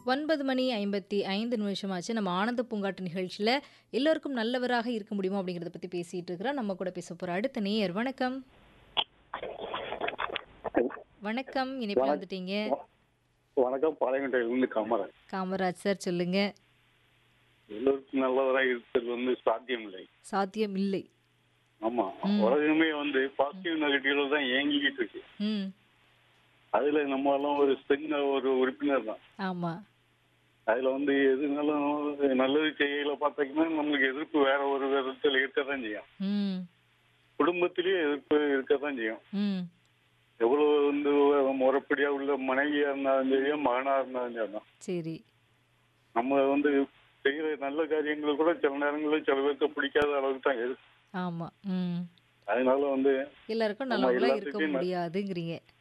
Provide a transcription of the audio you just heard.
ஒன்பது மணி ஐம்பத்தி ஐந்து நிமிஷமாச்சு நம்ம ஆனந்த பூங்காட்டு நிகழ்ச்சியில் எல்லோருக்கும் நல்லவராக இருக்க முடியுமா அப்படிங்கிறத பற்றி பேசிகிட்டு இருக்கிறோம் நம்ம கூட பேச போகிற அடுத்த நேயர் வணக்கம் வணக்கம் இனிப்பில் வந்துட்டீங்க வணக்கம் பாளையங்கோட்டையிலிருந்து காமராஜ் காமராஜ் சார் சொல்லுங்க எல்லோருக்கும் நல்லவராக இருக்கிறது வந்து சாத்தியம் இல்லை சாத்தியம் இல்லை ஆமா உலகமே வந்து பாசிட்டிவ் நெகட்டிவ்ல தான் இயங்கிக்கிட்டு இருக்கு ம் அதுல நம்ம எல்லாம் ஒரு சின்ன ஒரு உறுப்பினர் தான் ஆமாம் அதுல வந்து எதுனாலும் நல்லது செய்யல பார்த்தீங்கன்னா நம்மளுக்கு எதிர்ப்பு வேற ஒரு விதத்தில் இருக்கத்தான் செய்யும் ம் குடும்பத்திலேயே எதிர்ப்பு இருக்கத்தான் செய்யும் ம் எவ்வளவு வந்து முறைப்படியா உள்ள மனைவியா இருந்தாலும் சரி மகனா இருந்தாலும் சரி தான் சரி நம்ம வந்து செய்யற நல்ல காரியங்கள் கூட சில நேரங்களில் சில பேருக்கு பிடிக்காத அளவுக்கு தான் இருக்கு ஆமாம் ம் அதனால வந்து எல்லாருக்கும் ஆமா, நல்லவங்களா இருக்க எல்லாத்துக்கும் ந- முடியாதுங்கிறீங்க